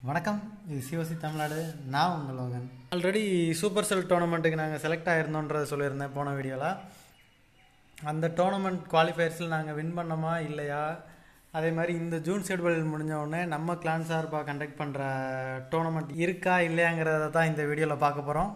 வணக்கம் இது சிவசி தமிழ்நாடு நான் உங்கள் லோகன் ஆல்ரெடி சூப்பர் செல் டோர்னமெண்ட்டுக்கு நாங்கள் செலக்ட் ஆயிருந்தோன்றதை சொல்லியிருந்தேன் போன வீடியோவில் அந்த டோர்னமெண்ட் குவாலிஃபயர்ஸில் நாங்கள் வின் பண்ணோமா இல்லையா அதே மாதிரி இந்த ஜூன் ஷெட்யூல் முடிஞ்ச உடனே நம்ம கிளான் சார்பாக கண்டக்ட் பண்ணுற டோர்னமெண்ட் இருக்கா இல்லையாங்கிறத தான் இந்த வீடியோவில் பார்க்க போகிறோம்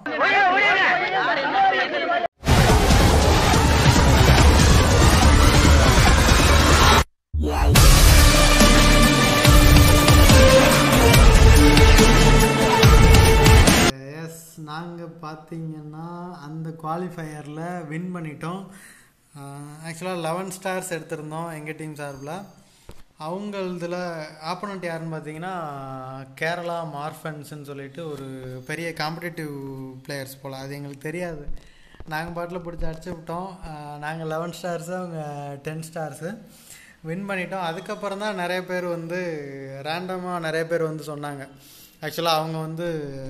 எஸ் நாங்கள் பார்த்தீங்கன்னா அந்த குவாலிஃபயரில் வின் பண்ணிட்டோம் ஆக்சுவலாக லெவன் ஸ்டார்ஸ் எடுத்திருந்தோம் எங்கள் டீம் சார்பில் அவங்களதில் ஆப்போனண்ட் யாருன்னு பார்த்தீங்கன்னா கேரளா மார்ஃபன்ஸ்ன்னு சொல்லிட்டு ஒரு பெரிய காம்படிட்டிவ் பிளேயர்ஸ் போல் அது எங்களுக்கு தெரியாது நாங்கள் பாட்டில் பிடிச்சி அடிச்சு விட்டோம் நாங்கள் லெவன் ஸ்டார்ஸு அவங்க டென் ஸ்டார்ஸு வின் பண்ணிட்டோம் அதுக்கப்புறம் தான் நிறைய பேர் வந்து ரேண்டமாக நிறைய பேர் வந்து சொன்னாங்க ஆக்சுவலாக அவங்க வந்து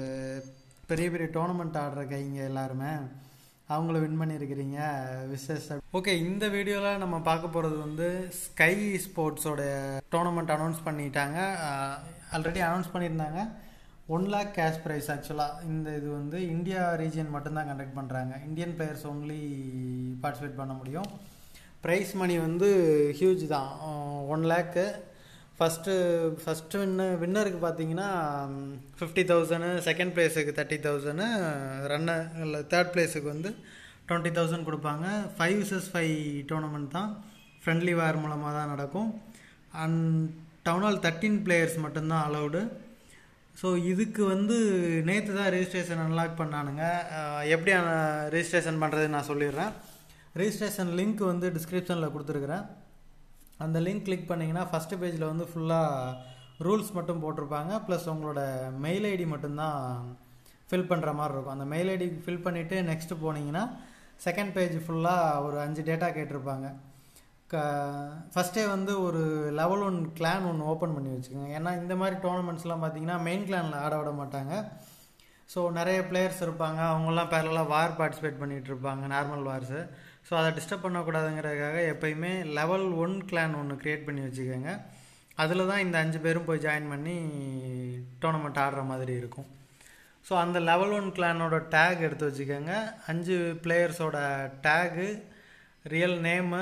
பெரிய பெரிய டோர்னமெண்ட் ஆடுற கைங்க எல்லாருமே அவங்கள வின் பண்ணியிருக்கிறீங்க விசேஷ ஓகே இந்த வீடியோவில் நம்ம பார்க்க போகிறது வந்து ஸ்கை ஸ்போர்ட்ஸோட டோர்னமெண்ட் அனௌன்ஸ் பண்ணிட்டாங்க ஆல்ரெடி அனௌன்ஸ் பண்ணியிருந்தாங்க ஒன் லேக் கேஷ் ப்ரைஸ் ஆக்சுவலாக இந்த இது வந்து இந்தியா ரீஜியன் மட்டும்தான் கண்டக்ட் பண்ணுறாங்க இந்தியன் பிளேயர்ஸ் ஒன்லி பார்ட்டிசிபேட் பண்ண முடியும் ப்ரைஸ் மணி வந்து ஹியூஜ் தான் one lakh first first win வின்னருக்கு பார்த்தீங்கன்னா ஃபிஃப்டி தௌசண்ட் செகண்ட் ப்ளேஸுக்கு தேர்ட்டி தௌசண்ட் ரன்னர் இல்லை தேர்ட் ப்ளேஸுக்கு வந்து டுவெண்ட்டி தௌசண்ட் கொடுப்பாங்க ஃபைவ் விசஸ் ஃபைவ் டோர்னமெண்ட் தான் ஃப்ரெண்ட்லி வேர் மூலமாக தான் நடக்கும் and town hall thirteen players மட்டும்தான் அலௌடு ஸோ இதுக்கு வந்து நேற்று தான் ரெஜிஸ்ட்ரேஷன் அன்லாக் பண்ணானுங்க எப்படி ரெஜிஸ்ட்ரேஷன் பண்ணுறது நான் சொல்லிடுறேன் ரெஜிஸ்ட்ரேஷன் லிங்க் வந்து டிஸ்கிரிப்ஷனில் கொடுத்துருக்குறேன் அந்த லிங்க் கிளிக் பண்ணிங்கன்னா ஃபஸ்ட்டு பேஜில் வந்து ஃபுல்லாக ரூல்ஸ் மட்டும் போட்டிருப்பாங்க ப்ளஸ் உங்களோட மெயில் ஐடி மட்டும்தான் ஃபில் பண்ணுற மாதிரி இருக்கும் அந்த மெயில் ஐடி ஃபில் பண்ணிவிட்டு நெக்ஸ்ட்டு போனீங்கன்னா செகண்ட் பேஜ் ஃபுல்லாக ஒரு அஞ்சு டேட்டா கேட்டிருப்பாங்க க ஃபஸ்ட்டே வந்து ஒரு லெவல் ஒன் கிளான் ஒன்று ஓப்பன் பண்ணி வச்சுக்கோங்க ஏன்னா இந்த மாதிரி டோர்னமெண்ட்ஸ்லாம் பார்த்தீங்கன்னா மெயின் கிளானில் ஆட விட மாட்டாங்க ஸோ நிறைய பிளேயர்ஸ் இருப்பாங்க அவங்கெல்லாம் பேரலாக வார் பார்ட்டிசிபேட் பண்ணிகிட்டு இருப்பாங்க நார்மல் வார்ஸு ஸோ அதை டிஸ்டர்ப் பண்ணக்கூடாதுங்கிறதுக்காக எப்பயுமே லெவல் ஒன் கிளான் ஒன்று க்ரியேட் பண்ணி வச்சுக்கோங்க அதில் தான் இந்த அஞ்சு பேரும் போய் ஜாயின் பண்ணி டோர்னமெண்ட் ஆடுற மாதிரி இருக்கும் ஸோ அந்த லெவல் ஒன் கிளானோட டேக் எடுத்து வச்சுக்கோங்க அஞ்சு பிளேயர்ஸோட டேகு ரியல் நேமு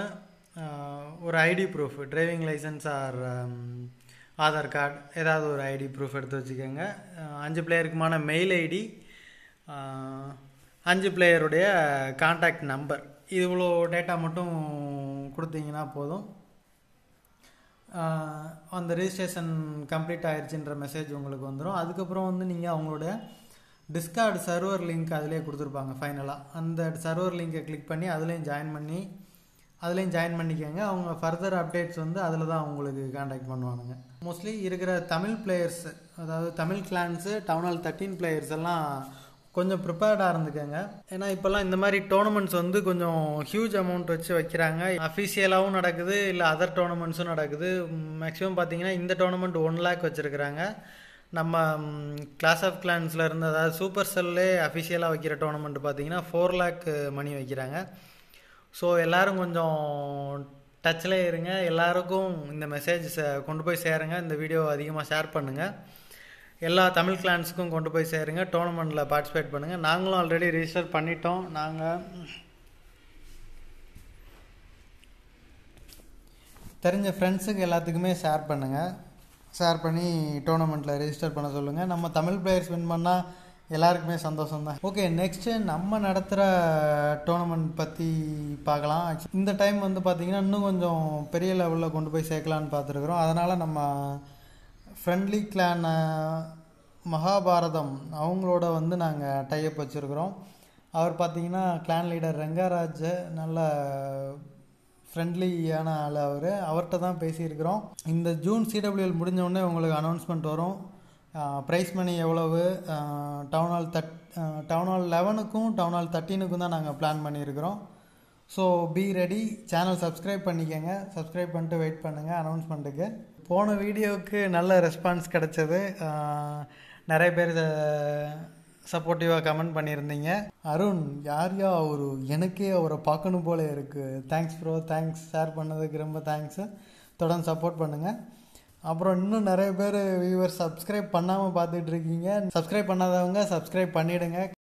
ஒரு ID proof driving licence or Aadhaar card ஏதாவது ஒரு ஐடி ப்ரூஃப் எடுத்து வச்சுக்கோங்க அஞ்சு பிளேயருக்குமான மெயில் ஐடி அஞ்சு பிளேயருடைய காண்டாக்ட் நம்பர் இவ்வளோ டேட்டா மட்டும் கொடுத்தீங்கன்னா போதும் அந்த ரிஜிஸ்ட்ரேஷன் கம்ப்ளீட் ஆயிடுச்சுன்ற மெசேஜ் உங்களுக்கு வந்துடும் அதுக்கப்புறம் வந்து நீங்கள் அவங்களோட டிஸ்கார்டு சர்வர் லிங்க் அதிலே கொடுத்துருப்பாங்க ஃபைனலாக அந்த சர்வர் லிங்கை கிளிக் பண்ணி அதுலேயும் ஜாயின் பண்ணி அதுலேயும் ஜாயின் பண்ணிக்கோங்க அவங்க ஃபர்தர் அப்டேட்ஸ் வந்து அதில் தான் உங்களுக்கு காண்டாக்ட் பண்ணுவானுங்க மோஸ்ட்லி இருக்கிற தமிழ் பிளேயர்ஸ் அதாவது Tamil clans town hall thirteen players எல்லாம் கொஞ்சம் ப்ரிப்பேர்டாக இருந்துக்கங்க ஏன்னா இப்போல்லாம் இந்த மாதிரி டோர்னமெண்ட்ஸ் வந்து கொஞ்சம் ஹியூஜ் அமௌண்ட் வச்சு வைக்கிறாங்க அஃபிஷியலாகவும் நடக்குது இல்லை அதர் டோர்னமெண்ட்ஸும் நடக்குது மேக்ஸிமம் பார்த்தீங்கன்னா இந்த டோர்னமெண்ட் ஒன் லேக் வச்சுருக்குறாங்க நம்ம கிளாஸ் ஆஃப் கிளான்ஸில் இருந்து அதாவது சூப்பர் செல்லே அஃபிஷியலாக வைக்கிற டோர்னமெண்ட் பார்த்தீங்கன்னா ஃபோர் லேக் மணி வைக்கிறாங்க ஸோ எல்லோரும் கொஞ்சம் டச்சில் இருங்க எல்லாருக்கும் இந்த மெசேஜ் கொண்டு போய் சேருங்க இந்த வீடியோ அதிகமாக ஷேர் பண்ணுங்கள் எல்லா தமிழ் கிளான்ஸுக்கும் கொண்டு போய் சேருங்க டோர்னமெண்ட்டில் பார்ட்டிசிபேட் பண்ணுங்கள் நாங்களும் ஆல்ரெடி ரிஜிஸ்டர் பண்ணிட்டோம் நாங்கள் தெரிஞ்ச ஃப்ரெண்ட்ஸுக்கு எல்லாத்துக்குமே ஷேர் பண்ணுங்கள் ஷேர் பண்ணி டோர்னமெண்ட்டில் ரெஜிஸ்டர் பண்ண சொல்லுங்கள் நம்ம தமிழ் பிளேயர்ஸ் வின் பண்ணால் எல்லாருக்குமே சந்தோஷம் தான் ஓகே நெக்ஸ்ட்டு நம்ம நடத்துகிற டோர்னமெண்ட் பற்றி பார்க்கலாம் இந்த டைம் வந்து பார்த்திங்கன்னா இன்னும் கொஞ்சம் பெரிய லெவலில் கொண்டு போய் சேர்க்கலான்னு பார்த்துருக்குறோம் அதனால் நம்ம ஃப்ரெண்ட்லி கிளான் மகாபாரதம் அவங்களோட வந்து நாங்கள் டைப் வச்சுருக்குறோம் அவர் பார்த்தீங்கன்னா கிளான் லீடர் ரெங்கராஜ் நல்ல ஃப்ரெண்ட்லியான ஆள் அவர் அவர்கிட்ட தான் பேசியிருக்கிறோம் இந்த ஜூன் சிடபிள்யூஎல் முடிஞ்ச உடனே உங்களுக்கு அனௌன்ஸ்மெண்ட் வரும் ப்ரைஸ் மணி எவ்வளவு town hall that town hall லெவனுக்கும் டவுன் ஹால் தேர்ட்டீனுக்கும் தான் நாங்கள் பிளான் பண்ணியிருக்கிறோம் so be ready channel subscribe பண்ணிக்கோங்க சப்ஸ்கிரைப் பண்ணிட்டு வெயிட் பண்ணுங்கள் அனௌன்ஸ்மெண்ட்டுக்கு போன வீடியோவுக்கு நல்ல ரெஸ்பான்ஸ் கிடச்சது நிறைய பேர் சப்போர்ட்டிவாக கமெண்ட் பண்ணியிருந்தீங்க அருண் யாரையா அவர் எனக்கே அவரை பார்க்கணும் போல இருக்குது தேங்க்ஸ் ப்ரோ தேங்க்ஸ் ஷேர் பண்ணதுக்கு ரொம்ப தேங்க்ஸு தொடர்ந்து சப்போர்ட் பண்ணுங்கள் அப்புறம் இன்னும் நிறைய பேர் வியூவர் சப்ஸ்கிரைப் பண்ணாமல் பார்த்துட்டு இருக்கீங்க சப்ஸ்கிரைப் பண்ணாதவங்க சப்ஸ்கிரைப் பண்ணிவிடுங்க